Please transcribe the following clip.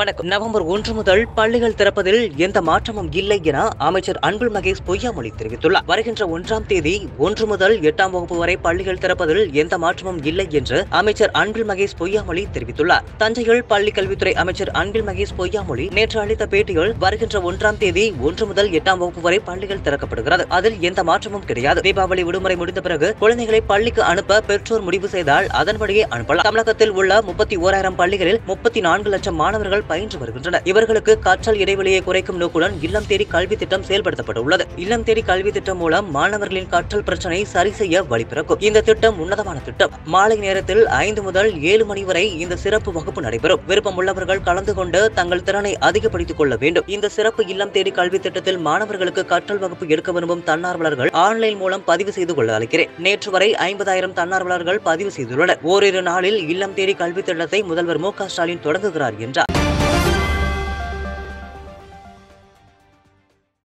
வணக்கம் நவம்பர் ஒன்று முதல் பள்ளிகள் திறப்பதில் எந்த மாற்றமும் இல்லை என அமைச்சர் அன்பில் மகேஷ் பொய்யாமொழி தெரிவித்துள்ளார் வருகின்ற ஒன்றாம் தேதி ஒன்று முதல் எட்டாம் வகுப்பு வரை பள்ளிகள் திறப்பதில் எந்த மாற்றமும் இல்லை என்று அமைச்சர் அன்பில் மகேஷ் பொய்யாமொழி தெரிவித்துள்ளார் தஞ்சையில் பள்ளி கல்வித்துறை அமைச்சர் அன்பில் மகேஷ் பொய்யாமொழி நேற்று அளித்த பேட்டியில் வருகின்ற ஒன்றாம் தேதி ஒன்று முதல் எட்டாம் வகுப்பு வரை பள்ளிகள் திறக்கப்படுகிறது அதில் எந்த மாற்றமும் கிடையாது தீபாவளி விடுமுறை முடிந்த பிறகு குழந்தைகளை பள்ளிக்கு அனுப்ப பெற்றோர் முடிவு செய்தால் அதன்படியே அனுப்பலாம் தமிழகத்தில் உள்ள முப்பத்தி ஓராயிரம் பள்ளிகளில் முப்பத்தி நான்கு லட்சம் மாணவர்கள் பயின்று வருகின்றனர் இவர்களுக்கு கற்றல் இடைவெளியை குறைக்கும் நோக்குடன் இல்லம் தேடி கல்வி திட்டம் செயல்படுத்தப்பட்டுள்ளது இல்லம் தேடி கல்வி திட்டம் மூலம் மாணவர்களின் கற்றல் பிரச்சனை சரி செய்ய வழிபிறக்கும் இந்த திட்டம் உன்னதமான திட்டம் மாலை நேரத்தில் ஐந்து முதல் ஏழு மணி வரை இந்த சிறப்பு வகுப்பு நடைபெறும் விருப்பம் உள்ளவர்கள் கலந்து கொண்டு தங்கள் திறனை அதிகப்படுத்திக் கொள்ள வேண்டும் இந்த சிறப்பு இல்லம் தேடி கல்வி திட்டத்தில் மாணவர்களுக்கு கற்றல் வகுப்பு எடுக்க விரும்பும் தன்னார்வலர்கள் ஆன்லைன் மூலம் பதிவு செய்து கொள்ள அழைக்கிறேன் நேற்று வரை ஐம்பதாயிரம் தன்னார்வலர்கள் பதிவு செய்துள்ளனர் ஓரிரு நாளில் இல்லம் தேடி கல்வி திட்டத்தை முதல்வர் மு க ஸ்டாலின் தொடங்குகிறார் என்றார்